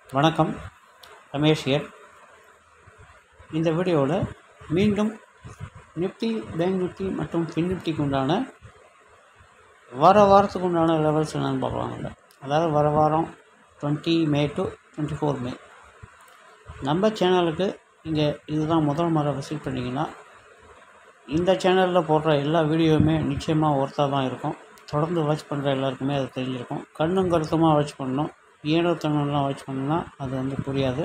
வணக்கம் ரமேஷ் ஹியர் இந்த வீடியோவில் மீண்டும் நிஃப்டி பேங்க் நிஃப்டி மற்றும் ஃபின் நிஃப்டிக்கு உண்டான வார வாரத்துக்கு உண்டான லெவல்ஸ் என்னென்னு பார்க்கலாங்க அதாவது வர வாரம் twenty May to twenty four May நம்ம சேனலுக்கு இங்கே இதுதான் முதல் முறை விசிட் பண்ணிங்கன்னா இந்த சேனலில் போடுற எல்லா வீடியோவுமே நிச்சயமாக ஒர்த்தாக தான் இருக்கும் தொடர்ந்து வாட்ச் பண்ணுற எல்லாருக்குமே அது தெரிஞ்சிருக்கும் கண்ணும் கருத்துமாக வாட்ச் பண்ணணும் ஏனோ தன்னெல்லாம் வாட்ச் பண்ணால் அது வந்து புரியாது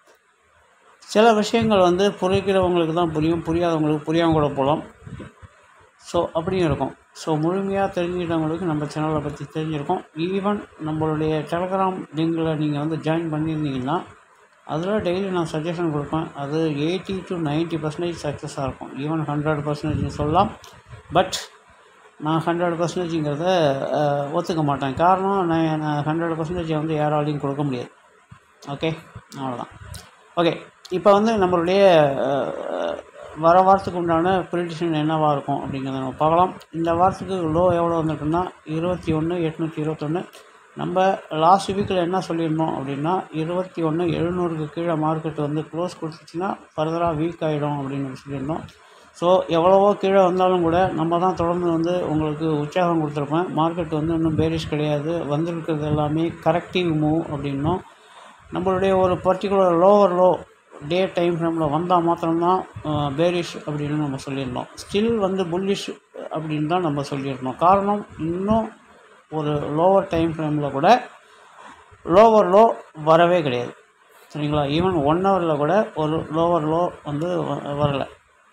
சில விஷயங்கள் வந்து புரிக்கிறவங்களுக்கு தான் புரியும் புரியாதவங்களுக்கு புரியாமல் கூட போகலாம் ஸோ அப்படியும் இருக்கும் ஸோ முழுமையாக தெரிஞ்சுக்கிட்டவங்களுக்கு நம்ம சேனலை பற்றி தெரிஞ்சிருக்கும் ஈவன் நம்மளுடைய டெலகிராம் லிங்கில் நீங்கள் வந்து ஜாயின் பண்ணியிருந்தீங்கன்னா அதில் டெய்லி நான் சஜஷன் கொடுப்பேன் அது எயிட்டி டு நைன்ட்டி பர்சன்டேஜ் சக்ஸஸாக இருக்கும் ஈவன் ஹண்ட்ரட் பர்சன்டேஜ் சொல்லலாம் பட் நான் ஹண்ட்ரட் பர்சன்டேஜுங்கிறத ஒத்துக்க மாட்டேன் காரணம் நான் நான் ஹண்ட்ரட் பர்சன்டேஜ் வந்து யாராலையும் கொடுக்க முடியாது ஓகே அவ்வளோதான் ஓகே இப்போ வந்து நம்மளுடைய அஹ், வர வாரத்துக்கு உண்டான ப்ரிடிஷன் என்னவாக இருக்கும் அப்படிங்கிறத நம்ம பார்க்கலாம் இந்த வாரத்துக்கு லோ எவ்வளோ வந்திருக்குன்னா இருபத்தி ஒன்று எட்நூற்றி இருபத்தொன்று நம்ம லாஸ்ட் வீக்கில் என்ன சொல்லியிருந்தோம் அப்படின்னா இருபத்தி ஒன்று எழுநூறுக்கு கீழே மார்க்கெட் வந்து க்ளோஸ் கொடுத்துச்சுன்னா ஃபர்தராக வீக் ஆகிடும் அப்படின்னு சொல்லியிருந்தோம் ஸோ எவ்வளவோ கீழே வந்தாலும் கூட நம்ம தான் தொடர்ந்து வந்து உங்களுக்கு உற்சாகம் கொடுத்துருப்பேன் மார்க்கெட் வந்து இன்னும் பேரிஷ் கிடையாது வந்திருக்கிறது எல்லாமே கரெக்டிவ் மூவ் அப்படின்னும் நம்மளுடைய ஒரு particular lower low day time ஃப்ரேமில் வந்தால் மாத்திரம்தான் பேரிஷ் அப்படின்னு நம்ம சொல்லியிருந்தோம் ஸ்டில் வந்து புல்லிஷ் அப்படின்னு தான் நம்ம சொல்லியிருந்தோம் காரணம் இன்னும் ஒரு லோவர் டைம் ஃப்ரேமில் கூட லோவர் லோ வரவே கிடையாது சரிங்களா ஈவன் ஒன் ஹவரில் கூட ஒரு லோவர் லோ வந்து வ- வரலை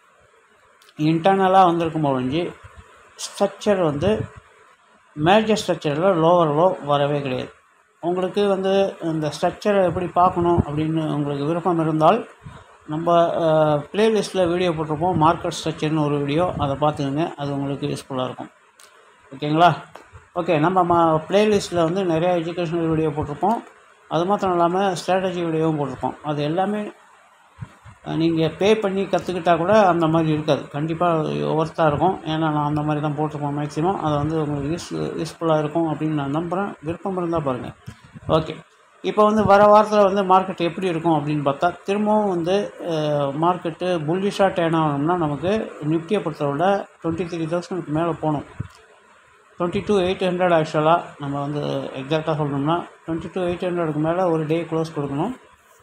இன்டர்னலாக வந்திருக்கும் ஒழிஞ்சு ஸ்ட்ரக்சர் வந்து மேஜர் ஸ்ட்ரக்சரில் லோவர் லோ வரவே கிடையாது உங்களுக்கு வந்து இந்த ஸ்ட்ரக்சரை எப்படி பார்க்கணும் அப்படின்னு உங்களுக்கு விருப்பம் இருந்தால் நம்ம ப்ளேலிஸ்ட்டில் வீடியோ போட்டிருப்போம் மார்க்கெட் ஸ்ட்ரக்சர்னு ஒரு வீடியோ அதை பார்த்துக்கோங்க அது உங்களுக்கு யூஸ்ஃபுல்லாக இருக்கும் ஓகேங்களா ஓகே நம்ம மா ப்ளேலிஸ்ட்டில் வந்து நிறையா எஜுகேஷனல் வீடியோ போட்டிருப்போம் அது மாத்திரம் இல்லாமல் ஸ்ட்ராட்டஜி வீடியோவும் போட்டிருப்போம் அது எல்லாமே நீங்கள் பே பண்ணி கற்றுக்கிட்டா கூட அந்த மாதிரி இருக்காது கண்டிப்பாக ஒர்த்தாக இருக்கும் ஏன்னா நான் அந்த மாதிரி தான் போட்டிருப்போம் மேக்ஸிமம் அது வந்து உங்களுக்கு யூஸ் யூஸ்ஃபுல்லாக இருக்கும் அப்படின்னு நான் நம்புகிறேன் விருப்பம் இருந்தால் பாருங்கள் ஓகே இப்போ வந்து வர வாரத்தில் வந்து மார்க்கெட் எப்படி இருக்கும் அப்படின்னு பார்த்தா திரும்பவும் வந்து மார்க்கெட்டு புல்லிஷாக டேர்ன் ஆகணும்னா நமக்கு நிஃப்டியை பொறுத்தவரை டுவெண்ட்டி த்ரீ தௌசண்ட்க்கு மேலே போகணும் டுவெண்ட்டி டூ எயிட் ஹண்ட்ரட் ஆக்சுவலாக நம்ம வந்து எக்ஸாக்டாக சொல்லணும்னா டுவெண்ட்டி டூ எயிட் ஹண்ட்ரடுக்கு மேலே ஒரு டே க்ளோஸ் கொடுக்கணும்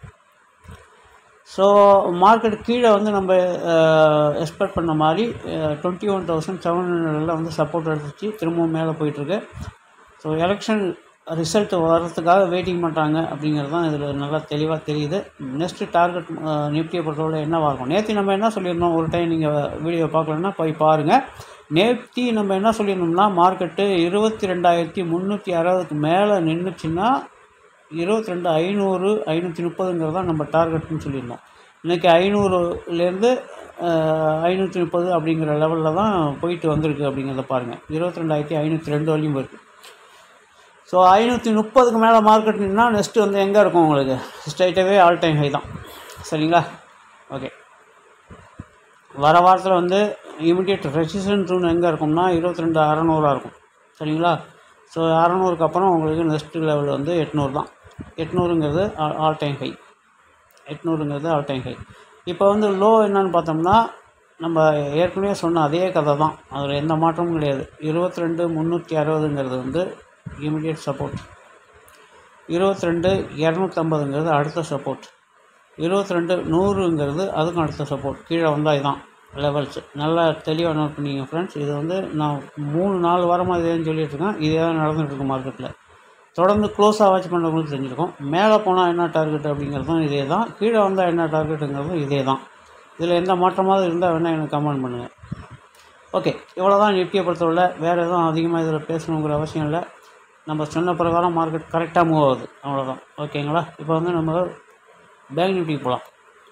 ஸோ மார்க்கெட் கீழே வந்து நம்ம எக்ஸ்பெக்ட் பண்ண மாதிரி டுவெண்ட்டி ஒன் தௌசண்ட் செவன் ஹண்ட்ரடில் வந்து சப்போர்ட் எடுத்துச்சு திரும்பவும் மேலே போயிட்டுருக்கு ஸோ எலெக்ஷன் ரிசல்ட் வர்றதுக்காக வெயிட்டிங் பண்ணுறாங்க அப்படிங்கிறது தான் இதில் நல்லா தெளிவாக தெரியுது நெக்ஸ்ட்டு டார்கெட் நிஃப்டியை பொறுத்தவரை என்னவாக இருக்கும் நேற்று நம்ம என்ன சொல்லியிருந்தோம் ஒரு டைம் நீங்கள் வீடியோ பார்க்கலன்னா போய் பாருங்கள் நேற்று நம்ம என்ன சொல்லியிருந்தோம்னா மார்க்கெட்டு இருபத்தி ரெண்டாயிரத்தி முந்நூற்றி அறுபதுக்கு மேலே நின்றுச்சுன்னா இருபத்தி ரெண்டு ஐநூறு ஐநூற்றி முப்பதுங்கிறது தான் நம்ம டார்கெட்னு சொல்லியிருந்தோம் இன்றைக்கி ஐநூறுலேருந்து ஐநூற்றி முப்பது அப்படிங்கிற லெவலில் தான் போயிட்டு வந்திருக்கு அப்படிங்கிறத பாருங்கள் இருபத்தி ரெண்டாயிரத்தி ஐநூற்றி ரெண்டு வரையும் போயிருக்கு ஸோ ஐநூற்றி முப்பதுக்கு மேலே மார்க்கெட் நின்னா நெக்ஸ்ட்டு வந்து எங்கே இருக்கும் உங்களுக்கு ஸ்ட்ரைட்டாகவே ஆல் டைம் ஹை தான் சரிங்களா ஓகே வர வாரத்தில் வந்து இமிடியேட் ரெசிஸ்டன்ட் ஜோன் எங்கே இருக்கும்னா இருபத்தி ரெண்டு அறநூறாக இருக்கும் சரிங்களா ஸோ அறநூறுக்கு அப்புறம் உங்களுக்கு நெக்ஸ்ட் லெவல் வந்து எட்நூறு தான் எட்நூறுங்கிறது ஆல் டைம் ஹை எட்நூறுங்கிறது ஆல் டைம் ஹை இப்போ வந்து லோ என்னன்னு பார்த்தோம்னா நம்ம ஏற்கனவே சொன்ன அதே கதை தான் அதில் எந்த மாற்றமும் கிடையாது இருபத்தி ரெண்டு முந்நூற்றி அறுபதுங்கிறது வந்து இமிடியேட் சப்போர்ட் இருபத்தி ரெண்டு இரநூத்தம்பதுங்கிறது அடுத்த சப்போர்ட் இருபத்தி ரெண்டு நூறுங்கிறது அதுக்கும் அடுத்த சப்போர்ட் கீழே வந்தால் இதுதான் லெவல்ஸ் நல்லா தெளிவாக நோட் பண்ணிங்க ஃப்ரெண்ட்ஸ் இது வந்து நான் மூணு நாலு வாரமாக இதேன்னு சொல்லிட்டு இருக்கேன் இதே தான் நடந்துட்டு இருக்கு மார்க்கெட்டில் தொடர்ந்து க்ளோஸாக வாட்ச் பண்ணுறவங்களுக்கு தெரிஞ்சிருக்கும் மேலே போனால் என்ன டார்கெட் அப்படிங்கிறதும் இதே தான் கீழே வந்தால் என்ன டார்கெட்டுங்கிறதும் இதே தான் இதில் எந்த மாற்றமாவது இருந்தால் வேணால் எனக்கு கமெண்ட் பண்ணுங்கள் ஓகே இவ்வளோ தான் நிஃப்டியை பொறுத்தவரை வேறு எதுவும் அதிகமாக இதில் பேசணுங்கிற அவசியம் இல்லை நம்ம சொன்ன பிரகாரம் மார்க்கெட் கரெக்டாக மூவ் ஆகுது அவ்வளோதான் ஓகேங்களா இப்போ வந்து நம்ம பேங்க் நிஃப்டிக்கு போகலாம்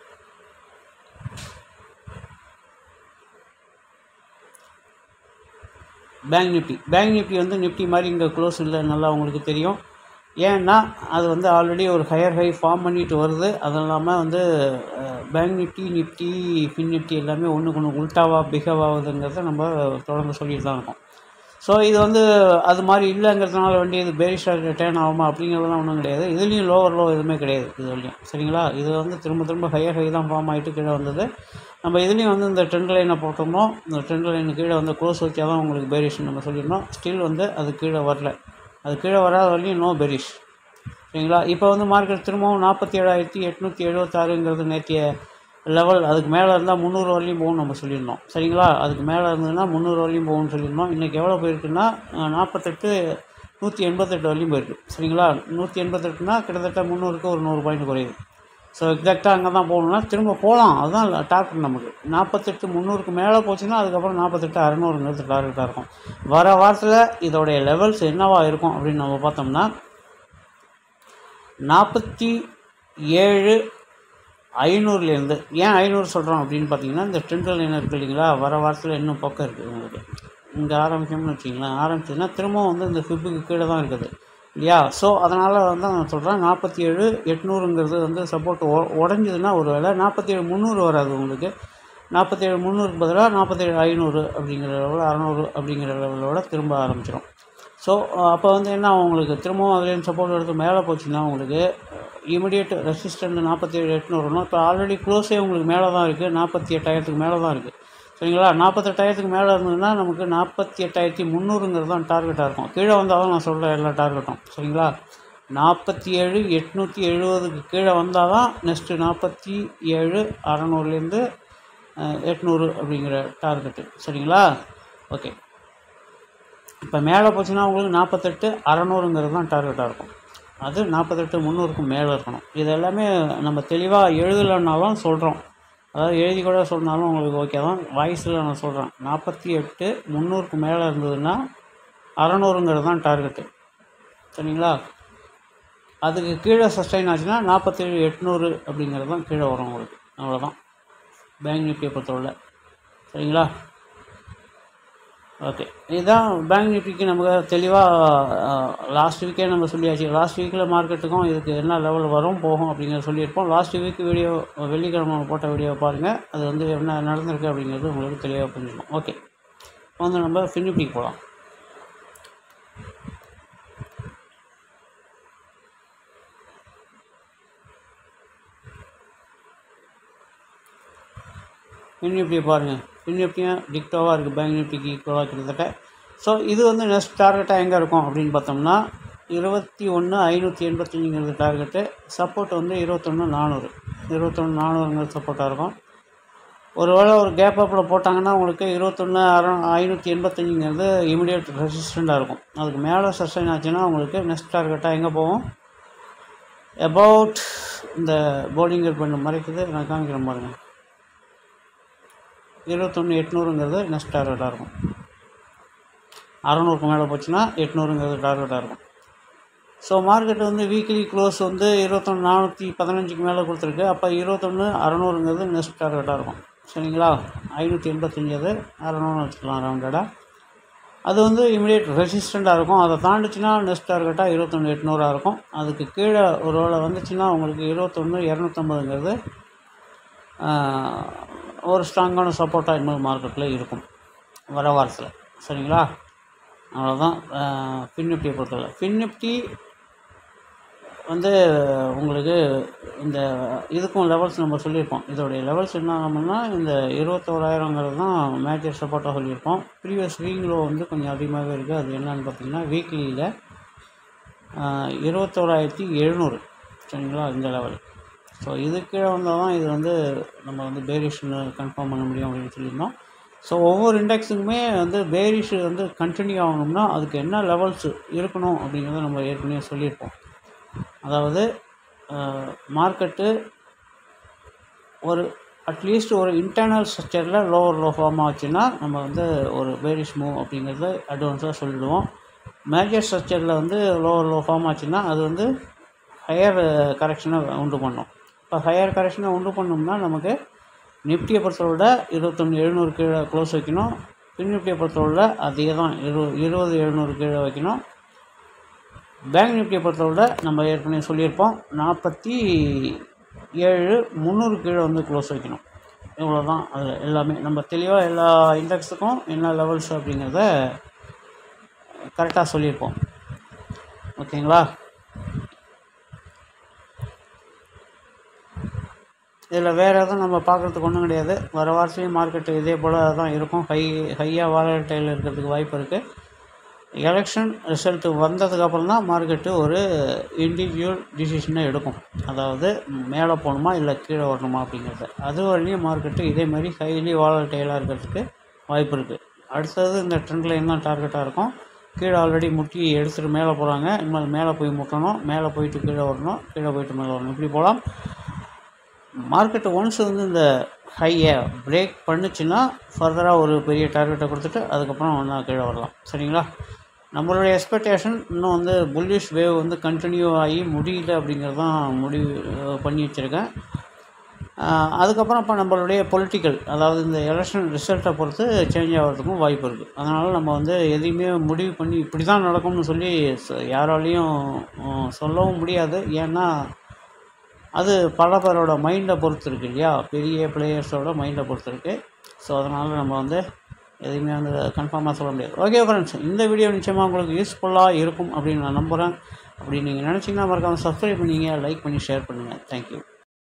பேங்க் நிஃப்டி பேங்க் நிஃப்டி வந்து நிஃப்டி மாதிரி இங்கே க்ளோஸ் இல்லை நல்லா உங்களுக்கு தெரியும் ஏன்னா அது வந்து ஆல்ரெடி ஒரு ஹையர் ஹை ஃபார்ம் பண்ணிட்டு வருது அது இல்லாமல் வந்து bank Nifty Nifty fin Nifty எல்லாமே ஒன்றுக்கு ஒன்று உல்ட்டாவாக பிஹேவ் ஆகுதுங்கிறத நம்ம தொடர்ந்து சொல்லிட்டு தான் இருக்கோம் ஸோ இது வந்து அது மாதிரி இல்லைங்கிறதுனால வேண்டி இது பேரிஷாக டேர்ன் ஆகுமா அப்படிங்கிறதுலாம் ஒன்றும் கிடையாது இதுலேயும் லோவர் லோ எதுவுமே கிடையாது இது வரையும் சரிங்களா இது வந்து திரும்ப திரும்ப ஹையர் ஹை தான் ஃபார்ம் ஆகிட்டு கீழே வந்தது நம்ம இதுலேயும் வந்து இந்த ட்ரெண்ட் லைனை போட்டிருந்தோம் இந்த ட்ரெண்ட் லைன் கீழே வந்து க்ளோஸ் வச்சா தான் உங்களுக்கு பேரிஷ் நம்ம சொல்லியிருந்தோம் ஸ்டில் வந்து அது கீழே வரல அது கீழே வராத வரையும் நோ பெரிஷ் சரிங்களா இப்போ வந்து மார்க்கெட் திரும்பவும் நாற்பத்தி ஏழாயிரத்தி எட்நூற்றி எழுபத்தாறுங்கிறது நேற்றைய லெவல் அதுக்கு மேலே இருந்தால் முந்நூறு வரலையும் போகும்னு நம்ம சொல்லியிருந்தோம் சரிங்களா அதுக்கு மேலே இருந்ததுன்னா முந்நூறு வரலையும் போகும்னு சொல்லியிருந்தோம் இன்றைக்கி எவ்வளோ போயிருக்குன்னா அஹ், நாற்பத்தெட்டு நூற்றி எண்பத்தெட்டு வரலையும் போயிருக்கு சரிங்களா நூற்றி எண்பத்தெட்டுனா கிட்டத்தட்ட முந்நூறுக்கு ஒரு நூறு பாயிண்ட் குறையுது ஸோ எக்ஸாக்டாக அங்கே தான் போகணும்னா திரும்ப போகலாம் அதுதான் டார்கெட் நமக்கு நாற்பத்தெட்டு முந்நூறுக்கு மேலே போச்சுன்னா அதுக்கப்புறம் நாற்பத்தெட்டு அறநூறுங்கிறது டார்கெட்டாக இருக்கும் வர வாரத்தில் இதோடைய லெவல்ஸ் என்னவா இருக்கும் அப்படின்னு நம்ம பார்த்தோம்னா நாற்பத்தி ஏழு ஐநூறுலேருந்து ஏன் ஐநூறு சொல்கிறோம் அப்படின்னு பார்த்தீங்கன்னா இந்த ட்ரெண்ட் லைன் இருக்குது இல்லைங்களா வர வாரத்தில் இன்னும் பக்கம் இருக்குது உங்களுக்கு இங்கே ஆரம்பிக்கணும்னு வச்சிங்களேன் ஆரம்பிச்சதுன்னா திரும்பவும் வந்து இந்த ஃபிப்புக்கு கீழே தான் இருக்குது இல்லையா ஸோ அதனால் வந்து நான் சொல்கிறேன் நாற்பத்தி ஏழு எட்நூறுங்கிறது வந்து சப்போர்ட் உடஞ்சதுன்னா ஒரு வேளை நாற்பத்தி ஏழு முந்நூறு வராது உங்களுக்கு நாற்பத்தி ஏழு முந்நூறுக்கு பதிலாக நாற்பத்தேழு ஐநூறு அப்படிங்கிற லெவலில் அறநூறு அப்படிங்கிற லெவலோட திரும்ப ஆரம்பிச்சிடும் ஸோ அப்போ வந்து என்ன ஆகும் உங்களுக்கு திரும்பவும் அதுலேருந்து சப்போர்ட் எடுத்து மேலே போச்சுன்னா உங்களுக்கு இமிடியேட் ரெசிஸ்டன்ட் நாற்பத்தி ஏழு எட்நூறுனா இப்போ ஆல்ரெடி க்ளோஸே உங்களுக்கு மேலே தான் இருக்குது நாற்பத்தி எட்டாயிரத்துக்கு மேலே தான் இருக்குது சரிங்களா நாற்பத்தெட்டாயிரத்துக்கு மேலே இருந்ததுன்னா நமக்கு நாற்பத்தி எட்டாயிரத்தி முந்நூறுங்கிறது தான் டார்கெட்டாக இருக்கும் கீழே வந்தாலும் நான் சொல்கிற எல்லா டார்கெட்டும் சரிங்களா நாற்பத்தி ஏழு எட்நூற்றி எழுபதுக்கு கீழே வந்தால் தான் நெக்ஸ்ட்டு நாற்பத்தி ஏழு அறநூறுலேருந்து எட்நூறு அப்படிங்கிற டார்கெட்டு சரிங்களா ஓகே இப்போ மேலே போச்சுன்னா உங்களுக்கு நாற்பத்தெட்டு அறநூறுங்கிறது தான் டார்கெட்டாக இருக்கும் அது நாற்பத்தெட்டு முந்நூறுக்கும் மேலே இருக்கணும் இது எல்லாமே நம்ம தெளிவாக எழுதலைன்னாலும் சொல்கிறோம் அதாவது எழுதி கூட சொன்னாலும் உங்களுக்கு ஓகே தான் வாய்ஸில் நான் சொல்கிறேன் நாற்பத்தி எட்டு முந்நூறுக்கு மேலே இருந்ததுன்னா அறநூறுங்கிறது தான் டார்கெட்டு சரிங்களா அதுக்கு கீழே சஸ்டைன் ஆச்சுன்னா நாற்பத்தேழு எட்நூறு அப்படிங்கிறது தான் கீழே வரும் உங்களுக்கு அவ்வளோதான் பேங்க் நிஃப்டியை பொறுத்தவரை சரிங்களா ஓகே இதுதான் பேங்க் நிஃப்டிக்கு நமக்கு தெளிவாக லாஸ்ட் வீக்கே நம்ம சொல்லியாச்சு லாஸ்ட் வீக்கில் மார்க்கெட்டுக்கும் இதுக்கு என்ன லெவல் வரும் போகும் அப்படிங்கிறத சொல்லியிருப்போம் லாஸ்ட் வீக் வீடியோ வெள்ளிக்கிழமை போட்ட வீடியோ பாருங்கள் அது வந்து என்ன நடந்திருக்கு அப்படிங்கிறது உங்களுக்கு தெளிவாக புரிஞ்சுக்கும் ஓகே வந்து நம்ம ஃபின்னிப்டிக்கு போகலாம் ஃபின் நிஃப்டியை பாருங்கள் ஃபின் நிஃப்டியும் டிக்டோவாக இருக்குது பேங்க் நிஃப்டிக்கு ஈக்குவலாக கிட்டத்தட்ட ஸோ இது வந்து நெக்ஸ்ட் டார்கெட்டாக எங்கே இருக்கும் அப்படின்னு பார்த்தோம்னா இருபத்தி ஒன்று ஐநூற்றி எண்பத்தஞ்சுங்கிறது டார்கெட்டு சப்போர்ட் வந்து இருபத்தொன்று நானூறு இருபத்தொன்று நானூறுங்கிறது சப்போர்ட்டாக இருக்கும் ஒருவேளை ஒரு கேப் அப்பில் போட்டாங்கன்னா உங்களுக்கு இருபத்தொன்று அற ஐநூற்றி எண்பத்தஞ்சுங்கிறது இமிடியேட் ரெசிஸ்டண்ட்டாக இருக்கும் அதுக்கு மேலே சஸ்டைன் ஆச்சுன்னா உங்களுக்கு நெக்ஸ்ட் டார்கெட்டாக எங்கே போகும் அபவுட் இந்த போர்டிங்கர் பண்ண மறைக்குது நான் காமிக்கிறேன் பாருங்கள் இருபத்தொன்று எட்நூறுங்கிறது நெக்ஸ்ட் டார்கெட்டாக இருக்கும் அறநூறுக்கு மேலே போச்சுன்னா எட்நூறுங்கிறது டார்கெட்டாக இருக்கும் ஸோ மார்க்கெட் வந்து வீக்லி க்ளோஸ் வந்து இருபத்தொன்று நானூற்றி பதினஞ்சுக்கு மேலே கொடுத்துருக்கு அப்போ இருபத்தொன்று அறநூறுங்கிறது நெக்ஸ்ட் டார்கெட்டாக இருக்கும் சரிங்களா ஐநூற்றி எண்பத்தஞ்சு அது அறநூறு வச்சுக்கலாம் ரவுண்டடாக அது வந்து இமிடியேட் ரெசிஸ்டண்ட்டாக இருக்கும் அதை தாண்டிச்சுன்னா நெக்ஸ்ட் டார்கெட்டாக இருபத்தொன்று எட்நூறாக இருக்கும் அதுக்கு கீழே ஒரு வேளை வந்துச்சுன்னா உங்களுக்கு இருபத்தொன்று இரநூத்தம்பதுங்கிறது ஒரு ஸ்ட்ராங்கான சப்போர்ட்டாக இன்னொரு மார்க்கெட்டில் இருக்கும் வர வாரத்தில் சரிங்களா அவ்வளோதான் ஃபின் நிஃப்டியை பொறுத்தவரை ஃபின் நிஃப்டி வந்து உங்களுக்கு இந்த இதுக்கும் லெவல்ஸ் நம்ம சொல்லியிருப்போம் இதோடைய லெவல்ஸ் என்ன ஆகும்னா இந்த இருபத்தோராயிரங்கிறது தான் மேஜர் சப்போர்ட்டாக சொல்லியிருப்போம் ப்ரீவியஸ் வீக்லோ வந்து கொஞ்சம் அதிகமாகவே இருக்குது அது என்னன்னு பார்த்தீங்கன்னா வீக்லியில் இருபத்தோராயிரத்தி எழுநூறு சரிங்களா இந்த லெவல் ஸோ இது கீழே வந்தால் தான் இது வந்து நம்ம வந்து பேரிஷ்னு கன்ஃபார்ம் பண்ண முடியும் அப்படின்னு சொல்லியிருந்தோம் ஸோ ஒவ்வொரு இண்டெக்ஸுக்குமே வந்து பேரிஷ் வந்து கண்டினியூ ஆகணும்னா அதுக்கு என்ன லெவல்ஸ் இருக்கணும் அப்படிங்கிறத நம்ம ஏற்கனவே சொல்லியிருப்போம் அதாவது மார்க்கெட்டு ஒரு அட்லீஸ்ட் ஒரு இன்டர்னல் ஸ்ட்ரக்சரில் லோவர் லோ ஃபார்ம் ஆச்சுன்னா நம்ம வந்து ஒரு பேரிஷ் மூவ் அப்படிங்கிறத அட்வான்ஸாக சொல்லிடுவோம் மேஜர் ஸ்ட்ரக்சரில் வந்து லோவர் லோ ஃபார்ம் ஆச்சுன்னா அது வந்து ஹையர் கரெக்ஷனை உண்டு பண்ணும் இப்போ ஹையர் கரெக்ஷனை உண்டு பண்ணோம்னா நமக்கு நிஃப்டியை பொறுத்தவரை இருபத்தொன்று எழுநூறு கீழே க்ளோஸ் வைக்கணும் பின் நிஃப்டியை பொறுத்தவரை அதே தான் இரு இருபது எழுநூறு கீழே வைக்கணும் பேங்க் நிஃப்டியை பொறுத்தவரை நம்ம ஏற்கனவே சொல்லியிருப்போம் நாற்பத்தி ஏழு முந்நூறு கீழே வந்து க்ளோஸ் வைக்கணும் இவ்வளோ தான் அது எல்லாமே நம்ம தெளிவாக எல்லா இண்டெக்ஸுக்கும் என்ன லெவல்ஸ் அப்படிங்கிறத கரெக்டாக சொல்லியிருப்போம் ஓகேங்களா இதில் வேறு எதுவும் நம்ம பார்க்குறதுக்கு ஒன்றும் கிடையாது வர வாரத்துலேயும் மார்க்கெட்டு இதே போல் தான் இருக்கும் ஹை ஹையாக வாலட்டைல் இருக்கிறதுக்கு வாய்ப்பு இருக்குது எலெக்ஷன் ரிசல்ட்டு வந்ததுக்கப்புறம் தான் மார்க்கெட்டு ஒரு இண்டிவிஜுவல் டிசிஷனை எடுக்கும் அதாவது மேலே போகணுமா இல்லை கீழே வரணுமா அப்படிங்கிறது அது வரையும் மார்க்கெட்டு இதே மாதிரி ஹைலி வாலட்டைலாக இருக்கிறதுக்கு வாய்ப்பு இருக்குது அடுத்தது இந்த ட்ரெண்ட் லைன் தான் டார்கெட்டாக இருக்கும் கீழே ஆல்ரெடி முட்டி எடுத்துகிட்டு மேலே போகிறாங்க இனிமேல் மேலே போய் முட்டணும் மேலே போயிட்டு கீழே வரணும் கீழே போயிட்டு மேலே வரணும் இப்படி போகலாம் மார்க்கெட்டு ஒன்ஸ் வந்து இந்த ஹையை பிரேக் பண்ணுச்சுன்னா ஃபர்தராக ஒரு பெரிய டார்கெட்டை கொடுத்துட்டு அதுக்கப்புறம் ஒன்றா கீழே வரலாம் சரிங்களா நம்மளுடைய எக்ஸ்பெக்டேஷன் இன்னும் வந்து புல்லிஷ் வேவ் வந்து கண்டினியூ ஆகி முடியல அப்படிங்கிறது தான் முடிவு அஹ், பண்ணி வச்சுருக்கேன் ஆஹ், அதுக்கப்புறம் இப்போ நம்மளுடைய பொலிட்டிக்கல் அதாவது இந்த எலெக்ஷன் ரிசல்ட்டை பொறுத்து சேஞ்ச் ஆகிறதுக்கும் வாய்ப்பு இருக்குது அதனால் நம்ம வந்து எதையுமே முடிவு பண்ணி இப்படி தான் நடக்கும்னு சொல்லி ச- யாராலையும் அஹ், சொல்லவும் முடியாது ஏன்னா அது பல பேரோட மைண்டை பொறுத்து இருக்கு இல்லையா பெரிய பிளேயர்ஸோட மைண்டை பொறுத்து இருக்கு ஸோ அதனால் நம்ம வந்து எதையுமே வந்து கன்ஃபார்மாக சொல்ல முடியாது ஓகே ஃப்ரெண்ட்ஸ் இந்த வீடியோ நிச்சயமாக உங்களுக்கு யூஸ்ஃபுல்லாக இருக்கும் அப்படின்னு நான் நம்புகிறேன் அப்படி நீங்கள் நினச்சிங்கன்னா மறக்காமல் சப்ஸ்கிரைப் பண்ணிங்க லைக் பண்ணி ஷேர் பண்ணுங்கள் தேங்க்யூ